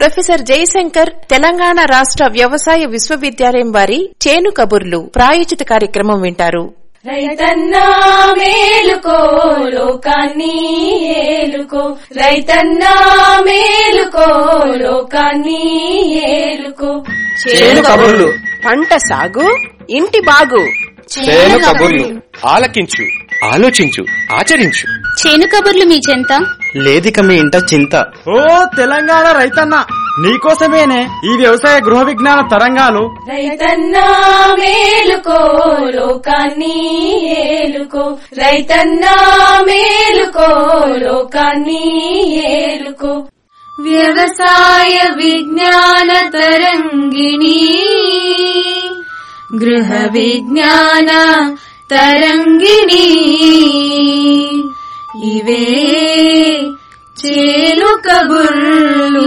professor Jayashankar Telangana రాష్ట్ర వ్యవసాయ విశ్వవిద్యాలయం వారి చేను కబుర్లు ప్రాయోజిత కార్యక్రమం వింటారు రైతన్నా మేలుకో లోకాన్ని ఏలుకో రైతన్నా మేలుకో లోకాన్ని ఏలుకో చేను కబుర్లు పంట సాగు ఇంటి బాగు చేను కబుర్లు ఆలకించు ఆలోచించు ఆచరించు చేను కబుర్లు మీ చెంత లేదిక మీ ఇంట చింత ఓ తెలంగాణ రైతన్న నీకోసమేనే ఈ వ్యవసాయ గృహ విజ్ఞాన తరంగాలు రైతన్నా మేలుకో లోకాన్ని ఏలుకో రైతన్నా మేలుకో లోకాన్ని ఏలుకో వ్యవసాయ విజ్ఞాన తరంగిణి గృహ విజ్ఞాన తరంగిణి ఇవే చేలు కబుర్లు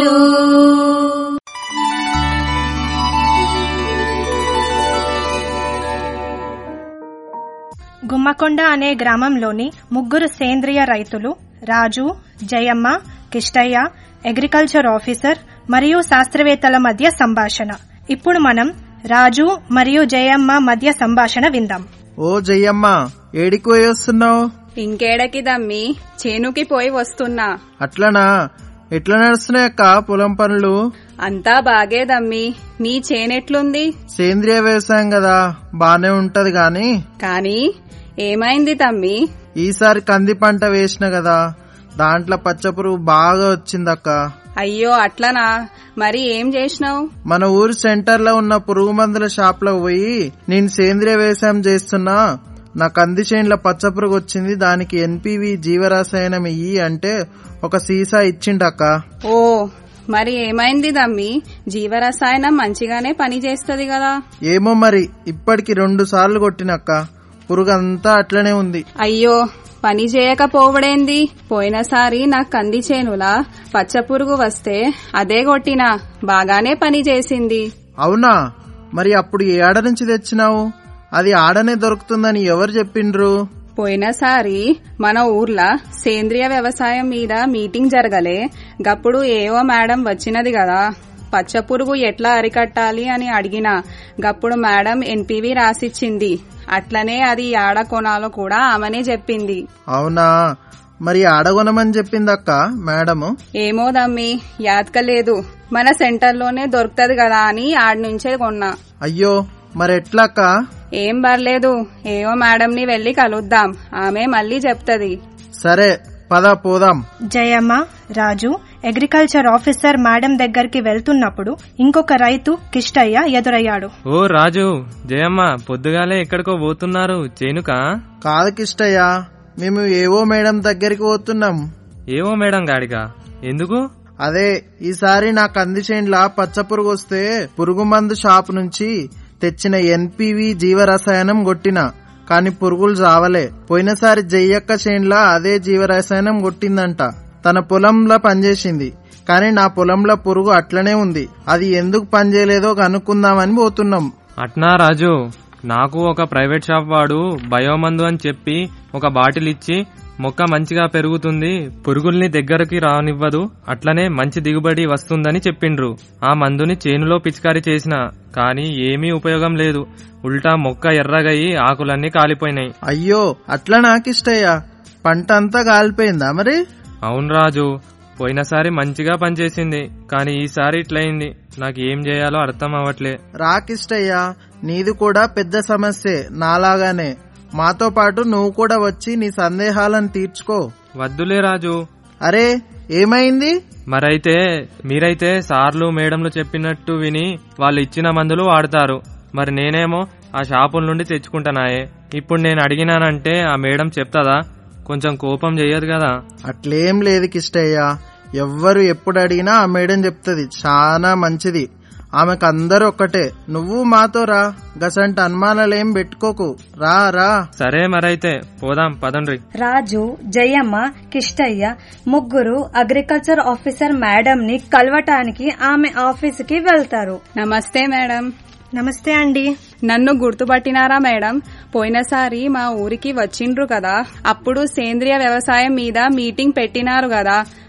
గుమ్మకొండ అనే గ్రామంలోని ముగ్గురు సేంద్రియ రైతులు రాజు జయమ్మ కిష్టయ్య అగ్రికల్చర్ ఆఫీసర్ మరియు శాస్త్రవేత్తల మధ్య సంభాషణ ఇప్పుడు మనం రాజు మరియు జయమ్మ మధ్య సంభాషణ విందాం ఓ జయ్యమ్మ ఏడికి పోయి వస్తున్నావు ఇంకేడకి దమ్మి చేనుకి పోయి వస్తున్నా అట్లనా ఎట్లా నడుస్తున్నాయక్క పొలం పనులు అంతా బాగే దమ్మి నీ చేనెట్లుంది సేంద్రియ వ్యవసాయం కదా బానే ఉంటది గాని కాని ఏమైంది తమ్మి ఈసారి కంది పంట వేసిన కదా దాంట్లో పచ్చపురుగు బాగా వచ్చిందక్క అయ్యో అట్లనా మరి ఏం చేసినావు మన ఊరి సెంటర్ లో ఉన్న పురుగు మందుల షాప్ లో పోయి నేను సేంద్రియ వ్యవసాయం చేస్తున్నా నా కంది చేనుల పచ్చపురుగు వచ్చింది దానికి ఎన్పివి జీవరసాయనం ఇయ్యి అంటే ఒక సీసా ఇచ్చిండక్క ఓ మరి ఏమైంది దమ్మి జీవరసాయనం మంచిగానే పని చేస్తది కదా ఏమో మరి ఇప్పటికి రెండు సార్లు కొట్టినక్క పురుగు అంతా అట్లనే ఉంది అయ్యో పని చేయకపోవడేంది పోయినసారి నా కంది చేనులా పచ్చపురుగు వస్తే అదే కొట్టినా బాగానే పని చేసింది అవునా మరి అప్పుడు ఏ ఆడ నుంచి తెచ్చినావు అది ఆడనే దొరుకుతుందని ఎవరు చెప్పిండ్రు పోయినసారి మన ఊర్లో సేంద్రియ వ్యవసాయం మీద మీటింగ్ జరగలే గప్పుడు ఏవో మేడం వచ్చినది కదా పచ్చపురుగు ఎట్లా అరికట్టాలి అని అడిగిన గప్పుడు మేడం ఎన్పివి రాసిచ్చింది అట్లనే అది యాడ కొనాలో కూడా ఆమెనే చెప్పింది అవునా మరి ఆడగొనమని చెప్పిందక్క మేడము ఏమో దమ్మి యాదకలేదు మన సెంటర్లోనే దొరుకుతది కదా అని ఆడ నుంచే కొన్నా అయ్యో మరి ఎట్లాక్క ఏం పర్లేదు ఏవో మేడంని వెళ్లి కలుద్దాం ఆమె మళ్ళీ చెప్తది సరే పద పోదాం Jayamma Raju agriculture officer madam దగ్గరికి వెళ్తున్నప్పుడు ఇంకొక రైతు కిష్టయ్య ఎదురయ్యాడు ఓ రాజు జయమ్మ పొద్దుగాలే ఎక్కడికో పోతున్నారు చేనుకా కాదు కిష్టయ్య మేము ఏవో మేడం దగ్గరికి పోతున్నాం ఏవో మేడం గాడిగా ఎందుకు అదే ఈసారి నా కంది చేనుల పచ్చ పురుగు వస్తే పురుగు మందు షాప్ నుంచి తెచ్చిన ఎన్పివి జీవరసాయనం కొట్టిన కాని పురుగులు చావలే పోయినసారి జయ్యక్క చేనుల అదే జీవరసాయనం కొట్టిందంట తన పొలంలో పనిచేసింది కానీ నా పొలంలో పురుగు అట్లనే ఉంది అది ఎందుకు పనిచేయలేదో కనుక్కుందామని పోతున్నాం అట్నా రాజు నాకు ఒక ప్రైవేట్ షాప్ వాడు బయోమందు అని చెప్పి ఒక బాటిల్ ఇచ్చి మొక్క మంచిగా పెరుగుతుంది పురుగుల్ని దగ్గరికి రానివ్వదు అట్లనే మంచి దిగుబడి వస్తుందని చెప్పిండ్రు ఆ మందుని చేనులో పిచికారీ చేసిన కానీ ఏమీ ఉపయోగం లేదు ఉల్టా మొక్క ఎర్రగయి ఆకులన్నీ కాలిపోయినాయి అయ్యో అట్లా నాకిష్టయ్యా పంట అంతా కాలిపోయిందా మరి అవును రాజు పోయినసారి మంచిగా పనిచేసింది కానీ ఈసారి ఇట్లయింది నాకు ఏం చేయాలో అర్థం అవ్వట్లే రాకిష్టయ్యా నీది కూడా పెద్ద సమస్యే నాలాగానే మాతో పాటు నువ్వు కూడా వచ్చి నీ సందేహాలను తీర్చుకో వద్దులే రాజు అరే ఏమైంది మరైతే మీరైతే సార్లు మేడంలు చెప్పినట్టు విని వాళ్ళు ఇచ్చిన మందులు వాడతారు మరి నేనేమో ఆ షాపుల నుండి తెచ్చుకుంటానాయే ఇప్పుడు నేను అడిగినానంటే ఆ మేడం చెప్తాదా కొంచెం కోపం చెయ్యదు కదా అట్లేం లేదు కిష్టయ్య ఎవ్వరు ఎప్పుడు అడిగినా ఆ మేడం చెప్తుంది చాలా మంచిది ఆమెకు అందరూ ఒక్కటే నువ్వు మాతో రా గసంటి అనుమానాలేం పెట్టుకోకు రా రా సరే మరైతే పోదాం పదండ్రి రాజు జయమ్మ కిష్టయ్య ముగ్గురు అగ్రికల్చర్ ఆఫీసర్ మేడం ని కలవటానికి ఆమె ఆఫీసుకి వెళ్తారు నమస్తే మేడం నమస్తే అండి నన్ను గుర్తుపట్టినారా మేడం పోయినసారి మా ఊరికి వచ్చిండ్రు కదా అప్పుడు సేంద్రియ వ్యవసాయం మీద మీటింగ్ పెట్టినారు కదా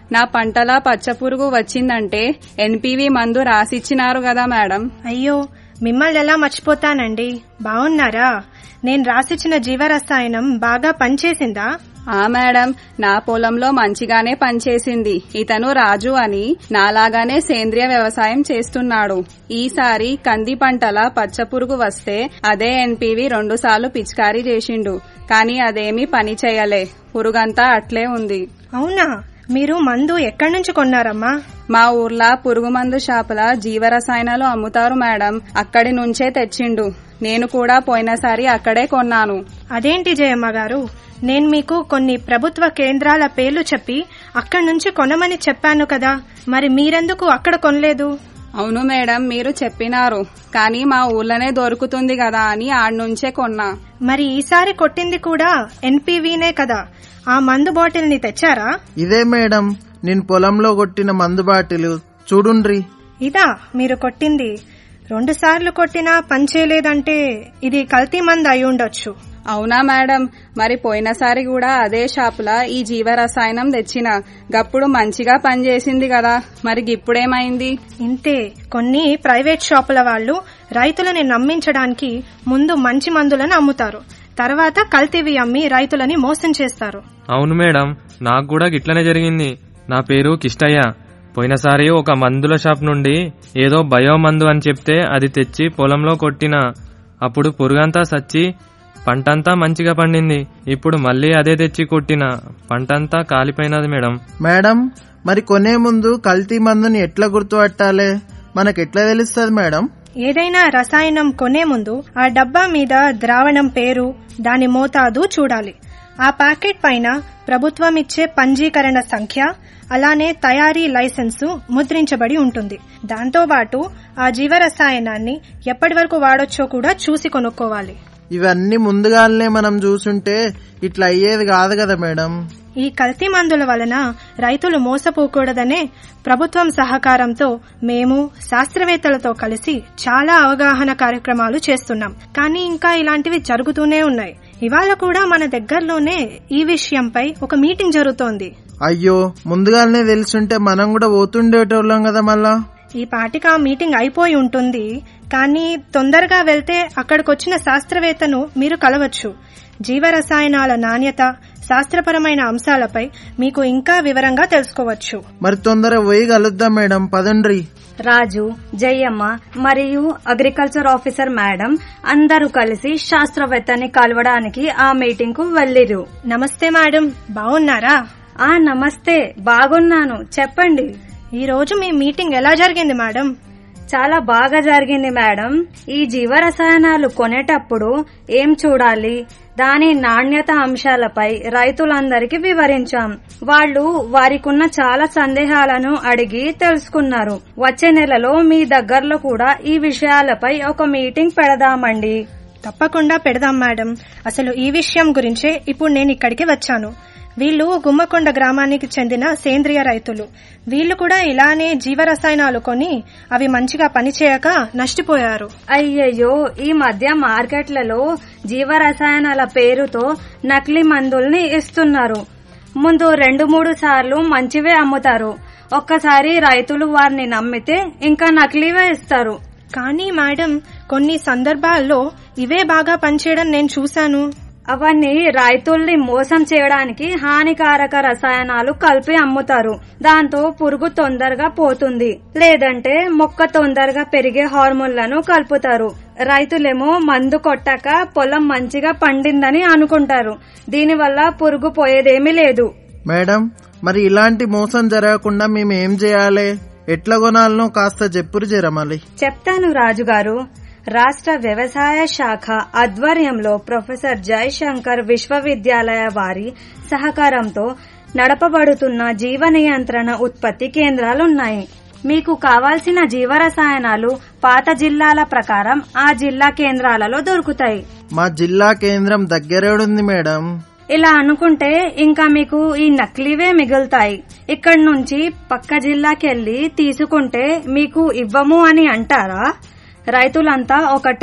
నా పంటలా పచ్చపురుగు వచ్చిందంటే ఎన్పివి మందు రాసిచ్చినారు కదా మేడం అయ్యో మిమ్మల్ని ఎలా మర్చిపోతానండి బాగున్నారా నేను రాసిచ్చిన జీవరసాయనం బాగా పనిచేసిందా ఆ మేడం నా పొలంలో మంచిగానే పనిచేసింది ఇతను రాజు అని నాలాగానే సేంద్రియ వ్యవసాయం చేస్తున్నాడు ఈసారి కంది పంటల పచ్చపురుగు వస్తే అదే ఎన్పివి రెండుసార్లు పిచికారీ చేసిండు కానీ అదేమీ పని చేయలే పురుగంతా అట్లే ఉంది అవునా మీరు మందు ఎక్కడి నుంచి కొన్నారమ్మా మా ఊర్లా పురుగు మందు షాపుల జీవరసాయనాలు అమ్ముతారు మేడం అక్కడి నుంచే తెచ్చిండు నేను కూడా పోయినసారి అక్కడే కొన్నాను అదేంటి జయమ్మ గారు నేను మీకు కొన్ని ప్రభుత్వ కేంద్రాల పేర్లు చెప్పి అక్కడి నుంచి కొనమని చెప్పాను కదా మరి మీరెందుకు అక్కడ కొనలేదు అవును మేడం మీరు చెప్పినారు కానీ మా ఊర్లోనే దొరుకుతుంది కదా అని ఆడ్నుంచే కొన్నా మరి ఈసారి కొట్టింది కూడా ఎన్పీవీనే కదా ఆ మందు బాటిల్ ని తెచ్చారా ఇదే మేడం నేను పొలంలో కొట్టిన మందు బాటిల్ చూడుండ్రి ఇదా మీరు కొట్టింది రెండు సార్లు కొట్టినా పనిచేయలేదంటే ఇది కల్తీ మందు అయి ఉండొచ్చు అవునా మేడం మరి పోయినసారి కూడా అదే షాపులా ఈ జీవరసాయనం తెచ్చిన గప్పుడు మంచిగా పనిచేసింది కదా మరి ఇప్పుడేమైంది ఇంతే కొన్ని ప్రైవేట్ షాపుల వాళ్ళు రైతులని నమ్మించడానికి ముందు మంచి మందులను అమ్ముతారు తర్వాత కల్తీవి అమ్మి రైతులని మోసం చేస్తారు అవును మేడం నాకు కూడా గిట్లనే జరిగింది నా పేరు కిష్టయ్య పోయినసారి ఒక మందుల షాప్ నుండి ఏదో బయో మందు అని చెప్తే అది తెచ్చి పొలంలో కొట్టిన అప్పుడు పురుగంతా సచ్చి పంటంతా మంచిగా పండింది ఇప్పుడు మళ్ళీ అదే తెచ్చి కొట్టిన పంటంతా కాలిపోయినది మేడం మేడం మరి కొనే ముందు కల్తీ మందుని ఎట్లా గుర్తుపట్టాలే మనకెట్లా తెలుస్తుంది మేడం ఏదైనా రసాయనం కొనే ముందు ఆ డబ్బా మీద ద్రావణం పేరు దాని మోతాదు చూడాలి ఆ ప్యాకెట్ పైన ప్రభుత్వం ఇచ్చే పంజీకరణ సంఖ్య అలానే తయారీ లైసెన్సు ముద్రించబడి ఉంటుంది దాంతో పాటు ఆ జీవరసాయనాన్ని ఎప్పటి వరకు వాడొచ్చో కూడా చూసి కొనుక్కోవాలి ఇవన్నీ ముందుగానే మనం చూసుంటే ఇట్లా అయ్యేది కాదు కదా మేడం ఈ కల్తీ మందుల వలన రైతులు మోసపోకూడదనే ప్రభుత్వం సహకారంతో మేము శాస్త్రవేత్తలతో కలిసి చాలా అవగాహన కార్యక్రమాలు చేస్తున్నాం కానీ ఇంకా ఇలాంటివి జరుగుతూనే ఉన్నాయి ఇవాళ కూడా మన దగ్గరలోనే ఈ విషయంపై ఒక మీటింగ్ జరుగుతోంది అయ్యో ముందుగానే తెలుసుంటే మనం కూడా పోతుండేటోళ్ళం కదా మళ్ళా ఈ పాటికి ఆ మీటింగ్ అయిపోయి ఉంటుంది కానీ తొందరగా వెళ్తే అక్కడికొచ్చిన శాస్త్రవేత్తను మీరు కలవచ్చు జీవరసాయనాల నాణ్యత శాస్త్రపరమైన అంశాలపై మీకు ఇంకా వివరంగా తెలుసుకోవచ్చు మరి తొందర పోయి కలుద్దాం మేడం పదండ్రి రాజు జయమ్మ మరియు అగ్రికల్చర్ ఆఫీసర్ మేడం అందరూ కలిసి శాస్త్రవేత్తని కలవడానికి ఆ మీటింగ్ కు వెళ్లిరు నమస్తే మేడం బాగున్నారా ఆ నమస్తే బాగున్నాను చెప్పండి ఈ రోజు మీ మీటింగ్ ఎలా జరిగింది మేడం చాలా బాగా జరిగింది మేడం ఈ జీవరసాయనాలు కొనేటప్పుడు ఏం చూడాలి దాని నాణ్యత అంశాలపై రైతులందరికీ వివరించాం వాళ్ళు వారికున్న చాలా సందేహాలను అడిగి తెలుసుకున్నారు వచ్చే నెలలో మీ దగ్గరలో కూడా ఈ విషయాలపై ఒక మీటింగ్ పెడదామండి తప్పకుండా పెడదాం మేడం అసలు ఈ విషయం గురించే ఇప్పుడు నేను ఇక్కడికి వచ్చాను వీళ్ళు గుమ్మకొండ గ్రామానికి చెందిన సేంద్రియ రైతులు వీళ్ళు కూడా ఇలానే జీవరసాయనాలు కొని అవి మంచిగా పనిచేయక నష్టపోయారు అయ్యయ్యో ఈ మధ్య మార్కెట్లలో జీవరసాయనాల పేరుతో నకిలీ మందుల్ని ఇస్తున్నారు ముందు రెండు మూడు సార్లు మంచివే అమ్ముతారు ఒక్కసారి రైతులు వారిని నమ్మితే ఇంకా నకిలీవే ఇస్తారు కానీ మేడం కొన్ని సందర్భాల్లో ఇవే బాగా పనిచేయడం నేను చూశాను అవన్నీ రైతుల్ని మోసం చేయడానికి హానికారక రసాయనాలు కలిపి అమ్ముతారు దాంతో పురుగు తొందరగా పోతుంది లేదంటే మొక్క తొందరగా పెరిగే హార్మోన్లను కలుపుతారు రైతులేమో మందు కొట్టాక పొలం మంచిగా పండిందని అనుకుంటారు దీనివల్ల పురుగు పోయేదేమీ లేదు మేడం మరి ఇలాంటి మోసం జరగకుండా మేము ఏం చేయాలి ఎట్లా కొనాలనో కాస్త చెప్పురు జరమలి చెప్తాను రాజుగారు రాష్ట్ర వ్యవసాయ శాఖ ఆధ్వర్యంలో ప్రొఫెసర్ జయశంకర్ విశ్వవిద్యాలయ వారి సహకారంతో నడపబడుతున్న జీవ నియంత్రణ ఉత్పత్తి కేంద్రాలున్నాయి మీకు కావాల్సిన జీవరసాయనాలు పాత జిల్లాల ప్రకారం ఆ జిల్లా కేంద్రాలలో దొరుకుతాయి మా జిల్లా కేంద్రం దగ్గరేడుంది మేడం ఇలా అనుకుంటే ఇంకా మీకు ఈ నకిలీవే మిగులుతాయి ఇక్కడి నుంచి పక్క జిల్లాకెళ్లి తీసుకుంటే మీకు ఇవ్వము అని అంటారా రైతులంతా ఒకటే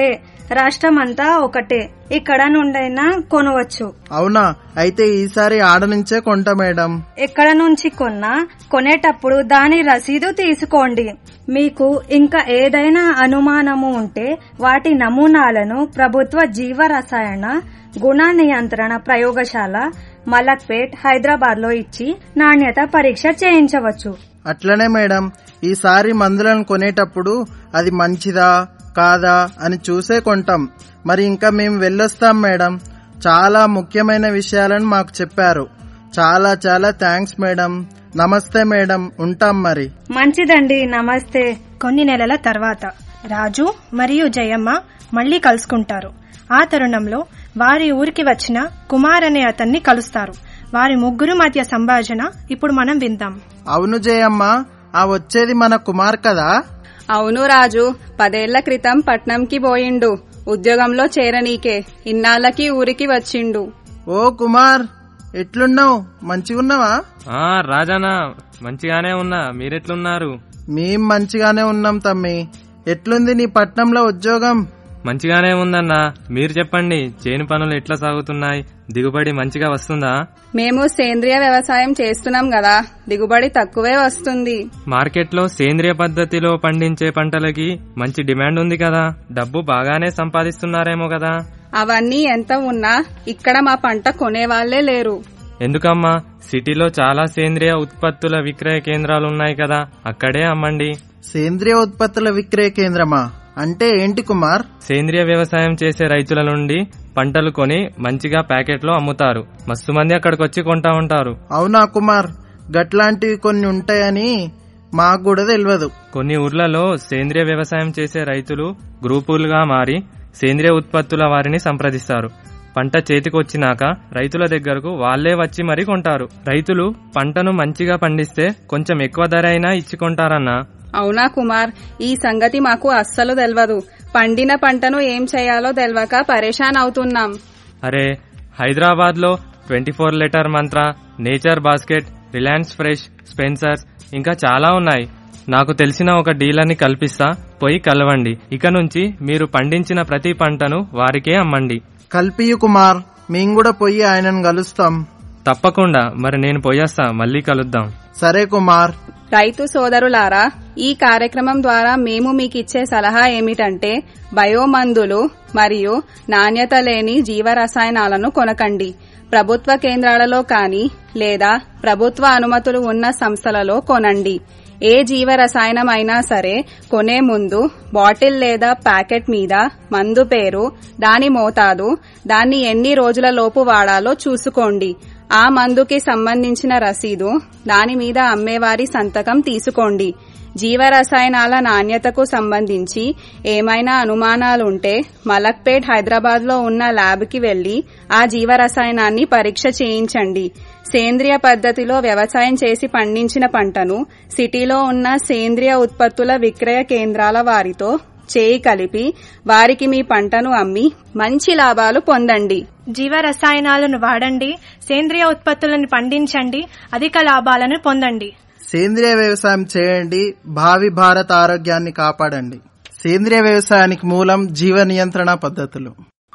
రాష్ట్రమంతా ఒకటే ఇక్కడ నుండైనా కొనవచ్చు అవునా అయితే ఈసారి ఆడ నుంచే కొంట మేడం ఎక్కడ నుంచి కొన్నా కొనేటప్పుడు దాని రసీదు తీసుకోండి మీకు ఇంకా ఏదైనా అనుమానము ఉంటే వాటి నమూనాలను ప్రభుత్వ జీవ రసాయన గుణ నియంత్రణ ప్రయోగశాల మలక్పేట్ హైదరాబాద్ లో ఇచ్చి నాణ్యత పరీక్ష చేయించవచ్చు అట్లనే మేడం ఈసారి మందులను కొనేటప్పుడు అది మంచిదా కాదా అని చూసే కొంటాం మరి ఇంకా మేము వెళ్ళొస్తాం మేడం చాలా ముఖ్యమైన విషయాలను మాకు చెప్పారు చాలా చాలా థ్యాంక్స్ మేడం నమస్తే మేడం ఉంటాం మరి మంచిదండి నమస్తే కొన్ని నెలల తర్వాత రాజు మరియు జయమ్మ మళ్లీ కలుసుకుంటారు ఆ తరుణంలో వారి ఊరికి వచ్చిన కుమార్ అనే అతన్ని కలుస్తారు వారి ముగ్గురు మధ్య సంభాషణ ఇప్పుడు మనం విందాం అవును జయమ్మ ఆ వచ్చేది మన కుమార్ కదా అవును రాజు పదేళ్ల క్రితం పట్నంకి పోయిండు ఉద్యోగంలో చేరనీకే ఇన్నాళ్ళకి ఊరికి వచ్చిండు ఓ కుమార్ ఎట్లున్నావు మంచిగున్నావా ఆ రాజానా మంచిగానే ఉన్నా మీరెట్లున్నారు మేం మంచిగానే ఉన్నాం తమ్మి ఎట్లుంది నీ పట్నంలో ఉద్యోగం మంచిగానే ఉందన్నా మీరు చెప్పండి చేను పనులు ఎట్లా సాగుతున్నాయి దిగుబడి మంచిగా వస్తుందా మేము సేంద్రియ వ్యవసాయం చేస్తున్నాం కదా దిగుబడి తక్కువే వస్తుంది మార్కెట్లో సేంద్రియ పద్ధతిలో పండించే పంటలకి మంచి డిమాండ్ ఉంది కదా డబ్బు బాగానే సంపాదిస్తున్నారేమో కదా అవన్నీ ఎంత ఉన్నా ఇక్కడ మా పంట కొనేవాళ్లే లేరు ఎందుకమ్మా సిటీలో చాలా సేంద్రియ ఉత్పత్తుల విక్రయ కేంద్రాలు ఉన్నాయి కదా అక్కడే అమ్మండి సేంద్రియ ఉత్పత్తుల విక్రయ కేంద్రమా అంటే ఏంటి కుమార్ సేంద్రియ వ్యవసాయం చేసే రైతుల నుండి పంటలు కొని మంచిగా ప్యాకెట్లో అమ్ముతారు మస్తు మంది అక్కడికి వచ్చి కొంటా ఉంటారు అవునా కుమార్ గట్లాంటివి కొన్ని ఉంటాయని మాకు కూడా తెలియదు కొన్ని ఊర్లలో సేంద్రియ వ్యవసాయం చేసే రైతులు గ్రూపులుగా మారి సేంద్రియ ఉత్పత్తుల వారిని సంప్రదిస్తారు పంట చేతికొచ్చినాక రైతుల దగ్గరకు వాళ్లే వచ్చి మరీ కొంటారు రైతులు పంటను మంచిగా పండిస్తే కొంచెం ఎక్కువ ధర అయినా ఇచ్చి కొంటారన్నా అవునా కుమార్ ఈ సంగతి మాకు అస్సలు తెలియదు పండిన పంటను ఏం చేయాలో తెలియక పరేషాన్ అవుతున్నాం అరే హైదరాబాద్ లో twenty four litre Mantra nature basket Reliance fresh Spencer's ఇంకా చాలా ఉన్నాయి నాకు తెలిసిన ఒక డీలర్ని కల్పిస్తా పోయి కలవండి ఇక నుంచి మీరు పండించిన ప్రతి పంటను వారికే అమ్మండి కల్పియు కుమార్ మేం కూడా పోయి ఆయనను కలుస్తాం తప్పకుండా మరి నేను పోయేస్తా మళ్ళీ కలుద్దాం సరే కుమార్ రైతు సోదరులారా ఈ కార్యక్రమం ద్వారా మేము మీకు ఇచ్చే సలహా ఏమిటంటే బయోమందులు మరియు నాణ్యత లేని జీవరసాయనాలను కొనకండి ప్రభుత్వ కేంద్రాలలో కానీ లేదా ప్రభుత్వ అనుమతులు ఉన్న సంస్థలలో కొనండి ఏ జీవరసాయనం అయినా సరే కొనే ముందు బాటిల్ లేదా ప్యాకెట్ మీద మందు పేరు దాని మోతాదు దాన్ని ఎన్ని రోజుల లోపు వాడాలో చూసుకోండి ఆ మందుకి సంబంధించిన రసీదు దాని మీద అమ్మేవారి సంతకం తీసుకోండి జీవరసాయనాల నాణ్యతకు సంబంధించి ఏమైనా అనుమానాలుంటే మలక్పేట్ హైదరాబాద్ లో ఉన్న ల్యాబ్కి వెళ్లి ఆ జీవరసాయనాన్ని పరీక్ష చేయించండి సేంద్రియ పద్ధతిలో వ్యవసాయం చేసి పండించిన పంటను సిటీలో ఉన్న సేంద్రియ ఉత్పత్తుల విక్రయ కేంద్రాల వారితో చేయి కలిపి వారికి మీ పంటను అమ్మి మంచి లాభాలు పొందండి జీవ రసాయనాలను వాడండి సేంద్రియ ఉత్పత్తులను పండించండి అధిక లాభాలను పొందండి సేంద్రియ వ్యవసాయం చేయండి భావి భారత ఆరోగ్యాన్ని కాపాడండి సేంద్రియ వ్యవసాయానికి మూలం జీవ నియంత్రణ పద్ధతులు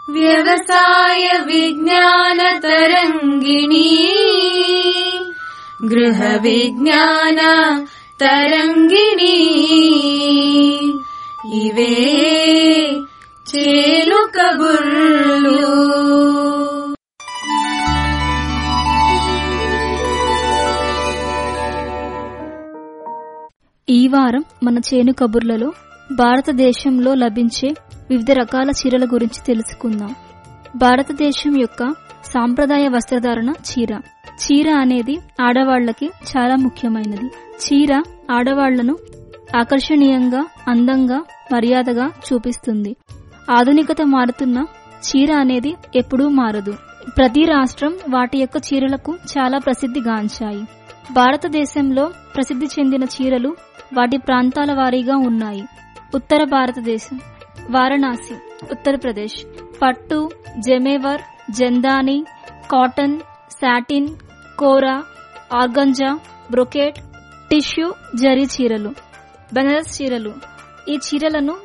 వ్యవసాయ విజ్ఞాన తరంగిణి గృహ విజ్ఞాన తరంగిణి ఇవే చేలు కబుర్లు ఈ వారం మన చేను కబుర్లలో భారతదేశంలో లభించే వివిధ రకాల చీరల గురించి తెలుసుకుందాం భారతదేశం యొక్క సాంప్రదాయ వస్త్రధారణ చీర చీర అనేది ఆడవాళ్లకి చాలా ముఖ్యమైనది చీర ఆడవాళ్లను ఆకర్షణీయంగా అందంగా మర్యాదగా చూపిస్తుంది ఆధునికత మారుతున్న చీర అనేది ఎప్పుడూ మారదు ప్రతి రాష్ట్రం వాటి యొక్క చీరలకు చాలా ప్రసిద్ధి గాంచాయి భారతదేశంలో ప్రసిద్ధి చెందిన చీరలు వాటి ప్రాంతాల వారీగా ఉన్నాయి ఉత్తర భారతదేశం వారణాసి ఉత్తరప్రదేశ్ పట్టు Jamevar Jamdani cotton satin Kora organza brocade tissue zari చీరలు బెనారస్ చీరలు ఈ చీరలను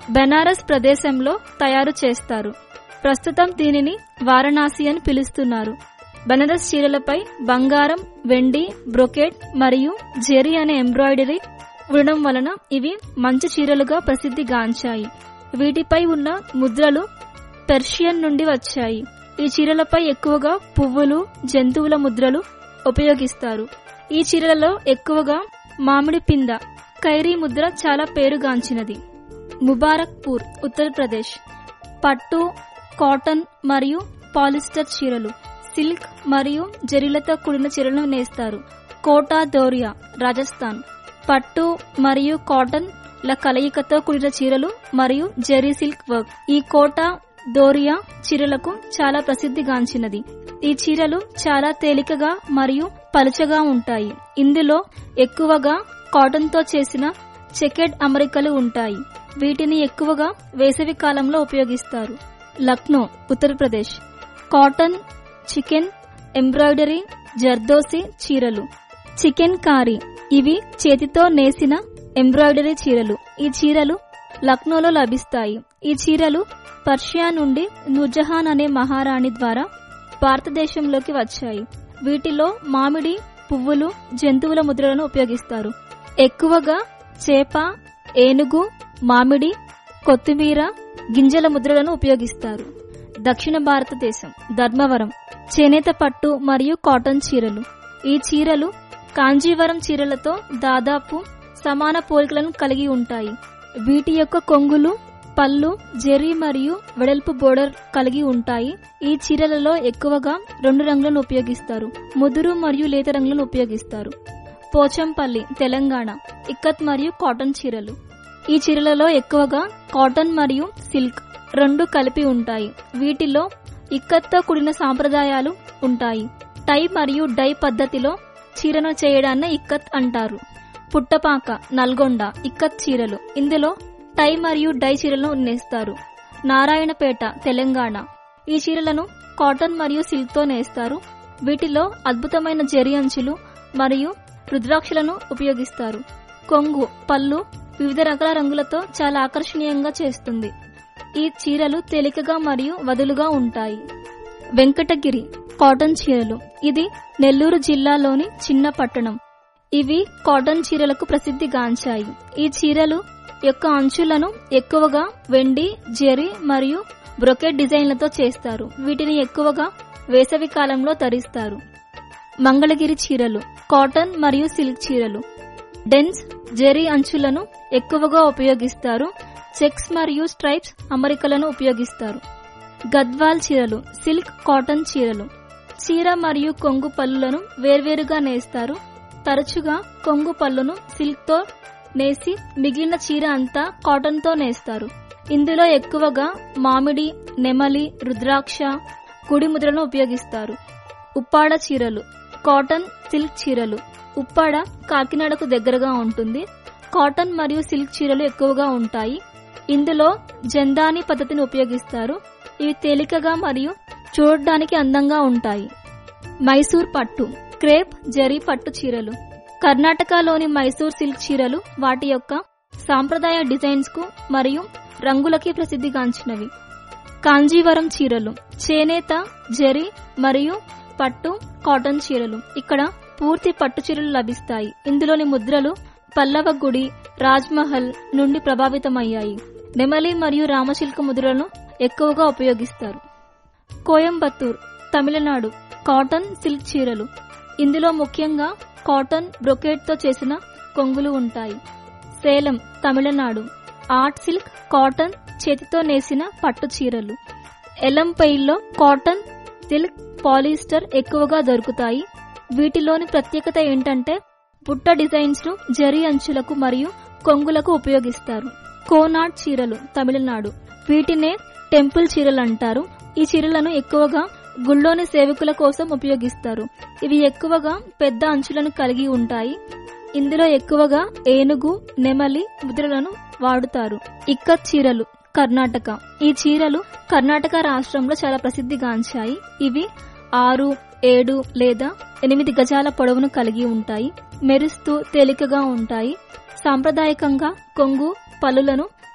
బెనారస్ ప్రదేశంలో తయారు చేస్తారు ప్రస్తుతం దీనిని వారణాసి అని పిలుస్తున్నారు బెనారస్ చీరలపై బంగారం వెండి బ్రొకెట్ మరియు జెరీ అనే ఎంబ్రాయిడరీ ఉండడం వలన ఇవి మంచి చీరలుగా ప్రసిద్ధిగాంచాయి వీటిపై ఉన్న ముద్రలు పెర్షియన్ నుండి వచ్చాయి ఈ చీరలపై ఎక్కువగా పువ్వులు జంతువుల ముద్రలు ఉపయోగిస్తారు ఈ చీరలలో ఎక్కువగా మామిడి పింద ఖైరీ ముద్ర చాలా పేరుగాంచినది ముబారక్పూర్ ఉత్తరప్రదేశ్ పట్టు కాటన్ మరియు పాలిస్టర్ చీరలు సిల్క్ మరియు జరీలతో కూడిన చీరలను నేస్తారు కోటా దోరియా రాజస్థాన్ పట్టు మరియు కాటన్ ల కలయికతో కూడిన చీరలు మరియు జెరీ సిల్క్ వర్క్ ఈ కోటా దోరియా చీరలకు చాలా ప్రసిద్ధిగాంచినది ఈ చీరలు చాలా తేలికగా మరియు పలుచగా ఉంటాయి ఇందులో ఎక్కువగా కాటన్ తో చేసిన చెకెడ్ అమరికలు ఉంటాయి వీటిని ఎక్కువగా వేసవి కాలంలో ఉపయోగిస్తారు లక్నో ఉత్తరప్రదేశ్ కాటన్ చికెన్ ఎంబ్రాయిడరీ జర్దోసి చీరలు చికెన్ కారీ ఇవి చేతితో నేసిన ఎంబ్రాయిడరీ చీరలు ఈ చీరలు లక్నోలో లభిస్తాయి ఈ చీరలు పర్షియా నుండి నూర్జహాన్ అనే మహారాణి ద్వారా భారతదేశంలోకి వచ్చాయి వీటిలో మామిడి పువ్వులు జంతువుల ముద్రలను ఉపయోగిస్తారు ఎక్కువగా చేప ఏనుగు మామిడి కొత్తిమీర గింజల ముద్రలను ఉపయోగిస్తారు దక్షిణ భారతదేశం ధర్మవరం చేనేత పట్టు మరియు కాటన్ చీరలు ఈ చీరలు కాంజీవరం చీరలతో దాదాపు సమాన పోలికలను కలిగి ఉంటాయి వీటి యొక్క కొంగులు పళ్ళు జెరీ మరియు వెడల్పు బోర్డర్ కలిగి ఉంటాయి ఈ చీరలలో ఎక్కువగా రెండు రంగులను ఉపయోగిస్తారు ముదురు మరియు లేత రంగులను ఉపయోగిస్తారు పోచంపల్లి తెలంగాణ ఇక్కత్ మరియు కాటన్ చీరలు ఈ చీరలలో ఎక్కువగా కాటన్ మరియు సిల్క్ రెండు కలిపి ఉంటాయి వీటిలో ఇక్కత్తో కూడిన సాంప్రదాయాలు ఉంటాయి టై మరియు డై పద్ధతిలో చీరను చేయడాన్ని ఇక్కత్ అంటారు పుట్టపాక నల్గొండ ఇక్కత్ చీరలు ఇందులో టై మరియు డై చీరలను నేస్తారు నారాయణపేట తెలంగాణ ఈ చీరలను కాటన్ మరియు సిల్క్ తో నేస్తారు వీటిలో అద్భుతమైన జరి అంచులు మరియు రుద్రాక్షలను ఉపయోగిస్తారు కొంగు పళ్ళు వివిధ రకాల రంగులతో చాలా ఆకర్షణీయంగా చేస్తుంది ఈ చీరలు తేలికగా మరియు వదులుగా ఉంటాయి వెంకటగిరి కాటన్ చీరలు ఇది నెల్లూరు జిల్లాలోని చిన్న పట్టణం ఇవి కాటన్ చీరలకు ప్రసిద్ధిగాంచాయి ఈ చీరలు యొక్క అంచులను ఎక్కువగా వెండి జెరీ మరియు బ్రొకెట్ డిజైన్లతో చేస్తారు వీటిని ఎక్కువగా వేసవి కాలంలో ధరిస్తారు మంగళగిరి చీరలు కాటన్ మరియు సిల్క్ చీరలు డెన్స్ జెరీ అంచులను ఎక్కువగా ఉపయోగిస్తారు చెక్స్ మరియు స్ట్రైప్స్ అమరికలను ఉపయోగిస్తారు గద్వాల్ చీరలు సిల్క్ కాటన్ చీరలు చీర మరియు కొంగు పళ్ళులను వేర్వేరుగా నేస్తారు తరచుగా కొంగు పళ్ళును సిల్క్ తో నేసి మిగిలిన చీర అంతా కాటన్ తో నేస్తారు ఇందులో ఎక్కువగా మామిడి నెమలి రుద్రాక్ష గుడి ముద్రలను ఉపయోగిస్తారు ఉప్పాడ చీరలు కాటన్ సిల్క్ చీరలు ఉప్పాడ కాకినాడకు దగ్గరగా ఉంటుంది కాటన్ మరియు సిల్క్ చీరలు ఎక్కువగా ఉంటాయి ఇందులో జందాని పద్ధతిని ఉపయోగిస్తారు ఇవి తేలికగా మరియు చూడడానికి అందంగా ఉంటాయి మైసూర్ పట్టు క్రేప్ జరీ పట్టు చీరలు కర్ణాటకలోని మైసూర్ సిల్క్ చీరలు వాటి యొక్క సాంప్రదాయ డిజైన్స్ కు మరియు రంగులకి ప్రసిద్ధిగాంచినవి కాంజీవరం చీరలు చేనేత జరీ మరియు పట్టు కాటన్ చీరలు ఇక్కడ పూర్తి పట్టు చీరలు లభిస్తాయి ఇందులోని ముద్రలు పల్లవ గుడి రాజ్మహల్ నుండి ప్రభావితమయ్యాయి నెమలి మరియు రామశిల్క ముద్రలను ఎక్కువగా ఉపయోగిస్తారు కోయంబత్తూర్ తమిళనాడు కాటన్ సిల్క్ చీరలు ఇందులో ముఖ్యంగా కాటన్ బ్రొకేట్ తో చేసిన కొంగులు ఉంటాయి Salem Tamil Nadu art silk cotton చేతితో నేసిన పట్టు చీరలు ఎలంపైల్లో కాటన్ సిల్క్ పాలిస్టర్ ఎక్కువగా దొరుకుతాయి వీటిలోని ప్రత్యేకత ఏంటంటే బుట్ట డిజైన్స్ ను జరీ అంచులకు మరియు కొంగులకు ఉపయోగిస్తారు కోనాట్ చీరలు తమిళనాడు వీటినే టెంపుల్ చీరలు అంటారు ఈ చీరలను ఎక్కువగా గుళ్ళోని సేవకుల కోసం ఉపయోగిస్తారు ఇవి ఎక్కువగా పెద్ద అంచులను కలిగి ఉంటాయి ఇందులో ఎక్కువగా ఏనుగు నెమలి ముద్రలను వాడుతారు ఇక్కత్ చీరలు కర్ణాటక ఈ చీరలు కర్ణాటక రాష్ట్రంలో చాలా ప్రసిద్ధిగాంచాయి ఇవి ఆరు ఏడు లేదా ఎనిమిది గజాల పొడవును కలిగి ఉంటాయి మెరుస్తూ తేలికగా ఉంటాయి సాంప్రదాయకంగా కొంగు పలులను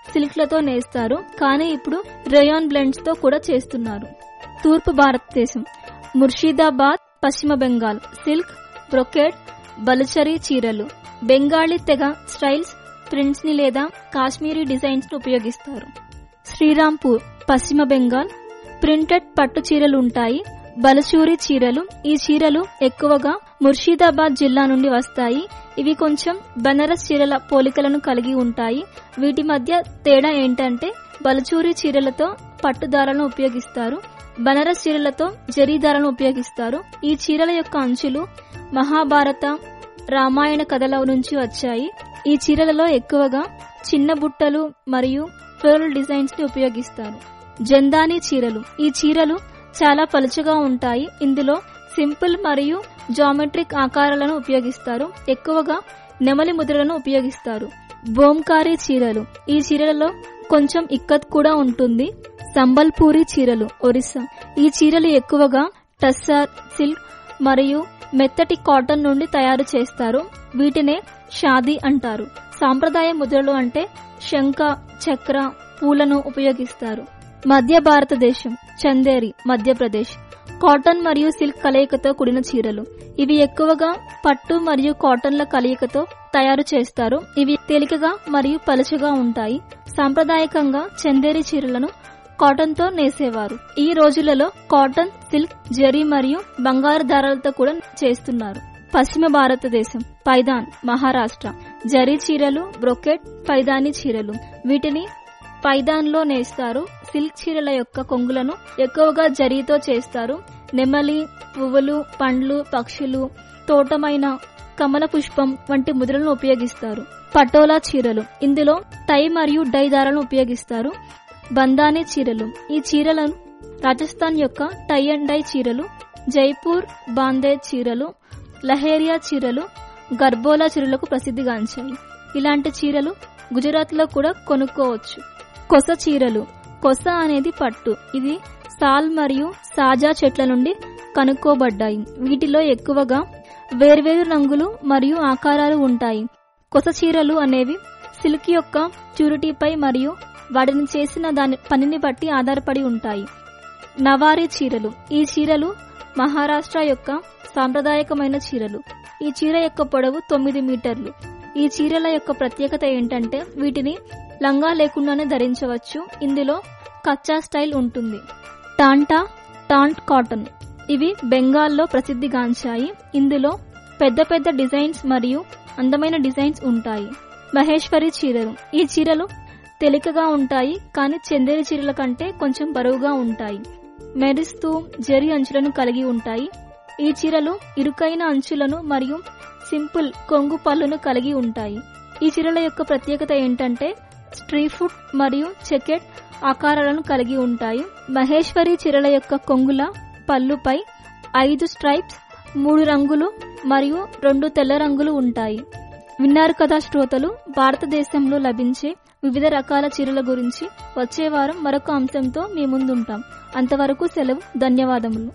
సిల్క్లతో నేస్తారు కానీ ఇప్పుడు రేయాన్ బ్లెండ్స్ తో కూడా చేస్తున్నారు తూర్పు భారతదేశం ముర్షిదాబాద్ పశ్చిమ బెంగాల్ సిల్క్ బ్రొకెట్ బలుచరీ చీరలు బెంగాలీ తెగ స్టైల్స్ ప్రింట్స్ ని లేదా కాశ్మీరీ డిజైన్స్ ను ఉపయోగిస్తారు శ్రీరాంపూర్ పశ్చిమ బెంగాల్ ప్రింటెడ్ పట్టు చీరలు ఉంటాయి బలచూరి చీరలు ఈ చీరలు ఎక్కువగా ముర్షిదాబాద్ జిల్లా నుండి వస్తాయి ఇవి కొంచెం బనారస్ చీరల పోలికలను కలిగి ఉంటాయి వీటి మధ్య తేడా ఏంటంటే బలచూరి చీరలతో పట్టు దారాలను ఉపయోగిస్తారు బనారస్ చీరలతో జరీ దారాలను ఉపయోగిస్తారు ఈ చీరల యొక్క అంచులు మహాభారత రామాయణ కథల నుంచి వచ్చాయి ఈ చీరలలో ఎక్కువగా చిన్న బుట్టలు మరియు ఫ్లోరల్ డిజైన్స్ ని ఉపయోగిస్తారు జందాని చీరలు ఈ చీరలు చాలా పలుచగా ఉంటాయి ఇందులో సింపుల్ మరియు జామెట్రిక్ ఆకారాలను ఉపయోగిస్తారు ఎక్కువగా నెమలి ముద్రలను ఉపయోగిస్తారు బోంకారీ చీరలు ఈ చీరలలో కొంచెం ఇక్కత్ కూడా ఉంటుంది సంబల్పూరి చీరలు ఒరిస్సా ఈ చీరలు ఎక్కువగా టస్సర్ సిల్క్ మరియు మెత్తటి కాటన్ నుండి తయారు చేస్తారు వీటినే షాదీ అంటారు సాంప్రదాయ ముద్రలు అంటే శంఖ చక్ర పూలను ఉపయోగిస్తారు మధ్య భారతదేశం చందేరి మధ్యప్రదేశ్ కాటన్ మరియు సిల్క్ కలయికతో కూడిన చీరలు ఇవి ఎక్కువగా పట్టు మరియు కాటన్ల కలయికతో తయారు చేస్తారు ఇవి తేలికగా మరియు పలుచగా ఉంటాయి సాంప్రదాయకంగా చందేరి చీరలను కాటన్ తో నేసేవారు ఈ రోజులలో కాటన్ సిల్క్ జరీ మరియు బంగారు దారాలతో కూడా చేస్తున్నారు పశ్చిమ భారతదేశం పైదాన్ మహారాష్ట్ర జరీ చీరలు బ్రొకెట్ పైదాని చీరలు వీటిని పైదాన్ లో నేస్తారు సిల్క్ చీరల యొక్క కొంగులను ఎక్కువగా జరీతో చేస్తారు నెమలి పువ్వులు పండ్లు పక్షులు తోటమైన కమల పుష్పం వంటి ముద్రలను ఉపయోగిస్తారు పటోలా చీరలు ఇందులో టై మరియు డై దారాలను ఉపయోగిస్తారు బందానీ చీరలు ఈ చీరలను రాజస్థాన్ యొక్క టై అండ్ డై చీరలు జైపూర్ బాందే చీరలు లహేరియా చీరలు గర్బోలా చీరలకు ప్రసిద్ధిగాంచాయి ఇలాంటి చీరలు గుజరాత్ లో కూడా కొనుక్కోవచ్చు కొస చీరలు కొస అనేది పట్టు ఇది సాల్ మరియు సాజా చెట్ల నుండి కనుక్కోబడ్డాయి వీటిలో ఎక్కువగా వేర్వేరు రంగులు మరియు ఆకారాలు ఉంటాయి కొస చీరలు అనేవి సిల్క్ యొక్క ప్యూరిటీపై మరియు వాటిని చేసిన దాని పనిని బట్టి ఆధారపడి ఉంటాయి నవారీ చీరలు ఈ చీరలు మహారాష్ట్ర యొక్క సాంప్రదాయకమైన చీరలు ఈ చీర యొక్క పొడవు తొమ్మిది మీటర్లు ఈ చీరల యొక్క ప్రత్యేకత ఏంటంటే వీటిని లంగా లేకుండానే ధరించవచ్చు ఇందులో కచ్చా స్టైల్ ఉంటుంది టాంటా టాంట్ కాటన్ ఇవి బెంగాల్లో ప్రసిద్ధిగాంచాయి ఇందులో పెద్ద పెద్ద డిజైన్స్ మరియు అందమైన డిజైన్స్ ఉంటాయి మహేశ్వరి చీరలు ఈ చీరలు తేలికగా ఉంటాయి కానీ చందేరి చీరల కంటే కొంచెం బరువుగా ఉంటాయి మెరుస్తూ జరి అంచులను కలిగి ఉంటాయి ఈ చీరలు ఇరుకైన అంచులను మరియు సింపుల్ కొంగు పళ్ళును కలిగి ఉంటాయి ఈ చీరల యొక్క ప్రత్యేకత ఏంటంటే స్ట్రీ ఫుట్ మరియు చెకెట్ ఆకారాలను కలిగి ఉంటాయి మహేశ్వరి చీరల యొక్క కొంగుల పళ్ళుపై ఐదు స్ట్రైప్స్ మూడు రంగులు మరియు రెండు తెల్ల రంగులు ఉంటాయి విన్నారు కదా శ్రోతలు భారతదేశంలో లభించే వివిధ రకాల చీరల గురించి వచ్చే వారం మరొక అంశంతో మీ ముందుంటాం అంతవరకు సెలవు ధన్యవాదములు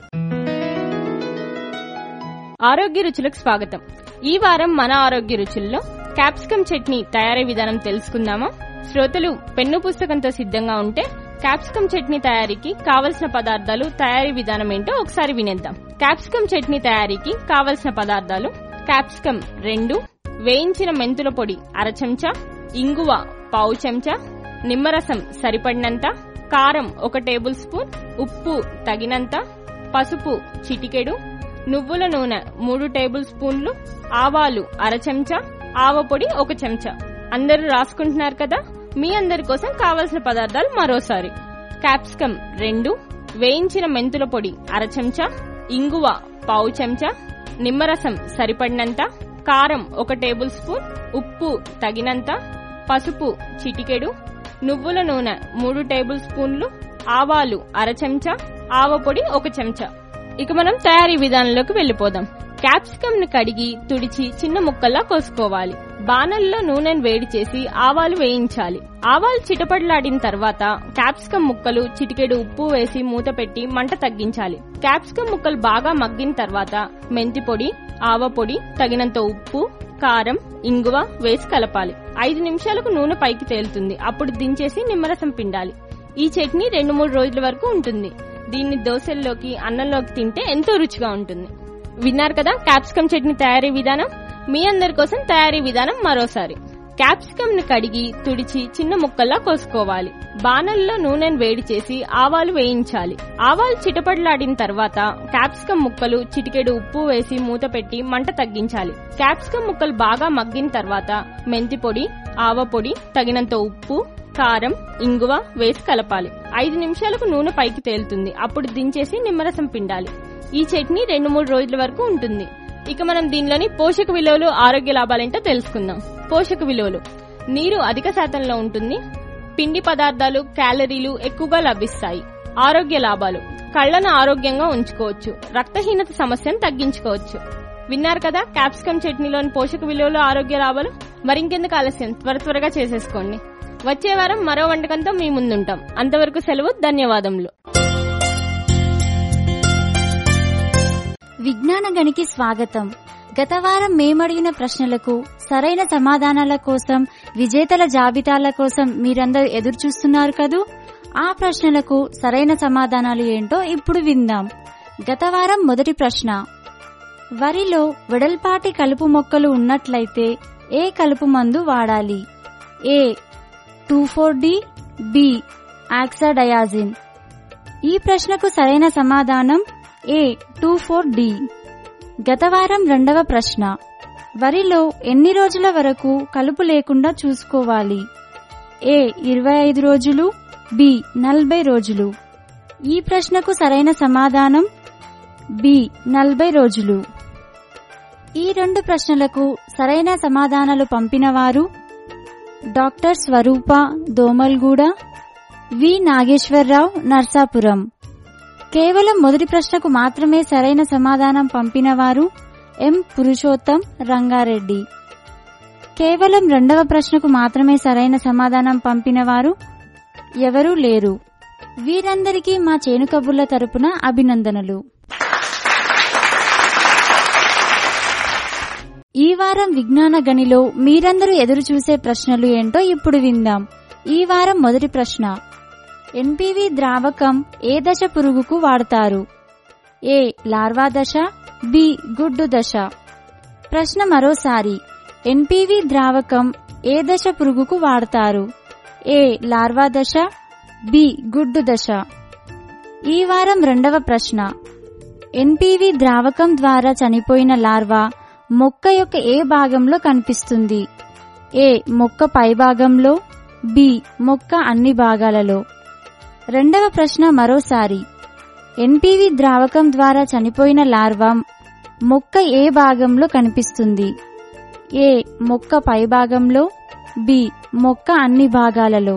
ఆరోగ్య రుచులకు స్వాగతం ఈ వారం మన ఆరోగ్య రుచుల్లో క్యాప్సికం చట్నీ తయారీ విధానం తెలుసుకుందామా శ్రోతలు పెన్ను పుస్తకంతో సిద్ధంగా ఉంటే క్యాప్సికం చట్నీ తయారీకి కావలసిన పదార్థాలు తయారీ విధానం ఏంటో ఒకసారి వినేద్దాం క్యాప్సికం చట్నీ తయారీకి కావలసిన పదార్థాలు క్యాప్సికం రెండు వేయించిన మెంతుల పొడి అర చెంచా ఇంగువ పావు చెంచా నిమ్మరసం సరిపడినంత కారం ఒక టేబుల్ స్పూన్ ఉప్పు తగినంత పసుపు చిటికెడు నువ్వుల నూనె మూడు టేబుల్ స్పూన్లు ఆవాలు అర చెంచా ఆవపొడి ఒక చెంచా అందరూ రాసుకుంటున్నారు కదా మీ అందరి కోసం కావలసిన పదార్థాలు మరోసారి క్యాప్సికం రెండు వేయించిన మెంతుల పొడి అర చెంచా ఇంగువ పావు చెంచా నిమ్మరసం సరిపడినంత కారం ఒక టేబుల్ స్పూన్ ఉప్పు తగినంత పసుపు చిటికెడు నువ్వుల నూనె మూడు టేబుల్ స్పూన్లు ఆవాలు అర చెంచా ఆవపొడి ఒక చెంచా ఇక మనం తయారీ విధానంలోకి వెళ్లిపోదాం క్యాప్సికం ను కడిగి తుడిచి చిన్న ముక్కల్లా కోసుకోవాలి బాణల్లో నూనెను వేడి చేసి ఆవాలు వేయించాలి ఆవాలు చిటపటలాడిన తర్వాత క్యాప్సికం ముక్కలు చిటికెడు ఉప్పు వేసి మూత పెట్టి మంట తగ్గించాలి క్యాప్సికం ముక్కలు బాగా మగ్గిన తర్వాత మెంతి పొడి ఆవ పొడి తగినంత ఉప్పు కారం ఇంగువ వేసి కలపాలి ఐదు నిమిషాలకు నూనె పైకి తేలుతుంది అప్పుడు దించేసి నిమ్మరసం పిండాలి ఈ చట్నీ రెండు మూడు రోజుల వరకు ఉంటుంది దీన్ని దోశల్లోకి అన్నంలోకి తింటే ఎంతో రుచిగా ఉంటుంది విన్నారు కదా క్యాప్సికం చట్నీ తయారీ విధానం మీ అందరి కోసం తయారీ విధానం మరోసారి క్యాప్సికం ని కడిగి తుడిచి చిన్న ముక్కల్లా కోసుకోవాలి బాణల్లో నూనెను వేడి చేసి ఆవాలు వేయించాలి ఆవాలు చిటపటలాడిన తర్వాత క్యాప్సికం ముక్కలు చిటికెడు ఉప్పు వేసి మూత పెట్టి మంట తగ్గించాలి క్యాప్సికం ముక్కలు బాగా మగ్గిన తర్వాత మెంతి పొడి ఆవ పొడి తగినంత ఉప్పు కారం ఇంగువ వేసి కలపాలి ఐదు నిమిషాలకు నూనె పైకి తేలుతుంది అప్పుడు దించేసి నిమ్మరసం పిండాలి ఈ చట్నీ రెండు మూడు రోజుల వరకు ఉంటుంది ఇక మనం దీనిలోని పోషక విలువలు ఆరోగ్య లాభాలేంటో తెలుసుకుందాం పోషక విలువలు నీరు అధిక శాతంలో ఉంటుంది పిండి పదార్థాలు క్యాలరీలు ఎక్కువగా లభిస్తాయి ఆరోగ్య లాభాలు కళ్లను ఆరోగ్యంగా ఉంచుకోవచ్చు రక్తహీనత సమస్యను తగ్గించుకోవచ్చు విన్నారు కదా క్యాప్సికం చట్నీలోని పోషక విలువలు ఆరోగ్య లాభాలు మరింకెందుకు ఆలస్యం త్వర త్వరగా చేసేసుకోండి వచ్చే వారం మరో వంటకంతో మీ ముందుంటాం అంతవరకు సెలవు ధన్యవాదములు విజ్ఞాన గనికి స్వాగతం గత వారం మేమడిగిన ప్రశ్నలకు సరైన సమాధానాల కోసం విజేతల జాబితాల కోసం మీరందరూ ఎదురు చూస్తున్నారు కదూ ఆ ప్రశ్నలకు సరైన సమాధానాలు ఏంటో ఇప్పుడు విందాం గత వారం మొదటి ప్రశ్న వరిలో వెడల్పాటి కలుపు మొక్కలు ఉన్నట్లయితే ఏ కలుపు మందు వాడాలి A two four D B oxadiazon ఈ ప్రశ్నకు సరైన సమాధానం ఏ టూ ఫోర్ డి గత వారం రెండవ ప్రశ్న వరిలో ఎన్ని రోజుల వరకు కలుపు లేకుండా చూసుకోవాలి ఏ ఇరవై ఐదు రోజులు బి నలభై రోజులు ఈ ప్రశ్నకు సరైన సమాధానం బి నలభై రోజులు ఈ రెండు ప్రశ్నలకు సరైన సమాధానాలు పంపినవారు డాక్టర్ స్వరూప దోమల్గూడ వి నాగేశ్వరరావు నర్సాపురం కేవలం మొదటి ప్రశ్నకు మాత్రమే సరైన సమాధానం పంపినవారు ఎం పురుషోత్తం రంగారెడ్డి కేవలం రెండవ ప్రశ్నకు మాత్రమే సరైన సమాధానం పంపినవారు ఎవరూ లేరు వీరందరికీ మా చేను కబుర్ల తరపున అభినందనలు ఈ వారం విజ్ఞాన గనిలో మీరందరూ ఎదురు చూసే ప్రశ్నలు ఏంటో ఇప్పుడు విందాం ఈ వారం మొదటి ప్రశ్న ఎన్పివి ద్రావకం ఏ దశ పురుగుకు వాడతారు ఏ లార్వా దశ బి గుడ్డు దశ ప్రశ్న మరోసారి ఎన్పివి ద్రావకం ఏ దశ పురుగుకు వాడతారు ఏ లార్వా దశ బి గుడ్డు దశ ఈ వారం రెండవ ప్రశ్న ఎన్పివి ద్రావకం ద్వారా చనిపోయిన లార్వా మొక్క యొక్క ఏ భాగంలో కనిపిస్తుంది ఏ మొక్క పై భాగంలో బి మొక్క అన్ని భాగాలలో రెండవ ప్రశ్న మరోసారి ఎన్పివి ద్రావకం ద్వారా చనిపోయిన లార్వా మొక్క ఏ భాగంలో కనిపిస్తుంది ఏ మొక్క పై భాగంలో బి మొక్క అన్ని భాగాలలో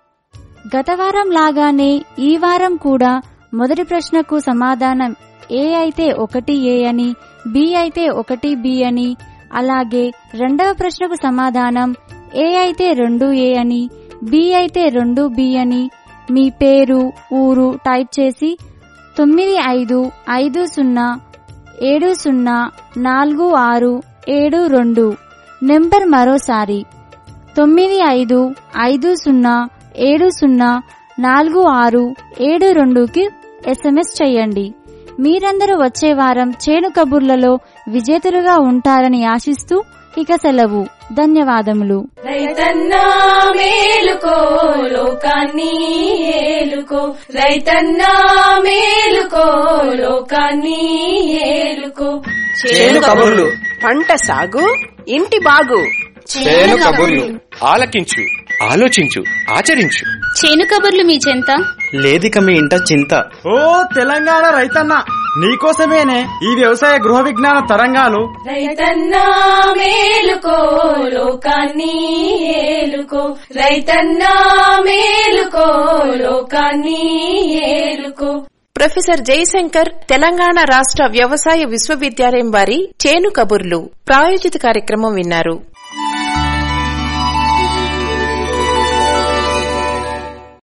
గత వారం లాగానే ఈ వారం కూడా మొదటి ప్రశ్నకు సమాధానం ఏ అయితే ఒకటి ఏ అని బి అయితే ఒకటి బి అని అలాగే రెండవ ప్రశ్నకు సమాధానం ఏ అయితే రెండు ఏ అని బి అయితే రెండు బి అని మీ పేరు ఊరు టైప్ చేసి తొమ్మిది ఐదు ఐదు సున్నా ఏడు సున్నా నాలుగు ఆరు ఏడు రెండు నెంబర్ మరోసారి తొమ్మిది ఐదు ఐదు సున్నా ఏడు సున్నా నాలుగు ఆరు ఏడు రెండుకి ఎస్ఎంఎస్ చేయండి మీరందరూ వచ్చే వారం చేను కబుర్లలో విజేతలుగా ఉంటారని ఆశిస్తూ ఇక సెలవు ధన్యవాదములు రైతన్నా మేలుకో లోకాన్ని ఏలుకో రైతన్నా మేలుకో లోకాన్ని ఏలుకో చేను కబుర్లు పంట సాగు ఇంటి బాగు చేను కబుర్లు ఆలకించు ఆలోచించు ఆచరించు చేను కబుర్లు మీ చెంత లేదిక మీ ఇంట చింత ఓ తెలంగాణ రైతన్న నీకోసమేనే ఈ వ్యవసాయ గృహ విజ్ఞాన తరంగాలు రైతన్నా మేలుకో లోకాన్ని ఏలుకో రైతన్నా మేలుకో లోకాన్ని ఏలుకో ప్రొఫెసర్ జయశంకర్ తెలంగాణ రాష్ట్ర వ్యవసాయ విశ్వవిద్యాలయం వారి చేను కబుర్లు ప్రాయోజిత కార్యక్రమం విన్నారు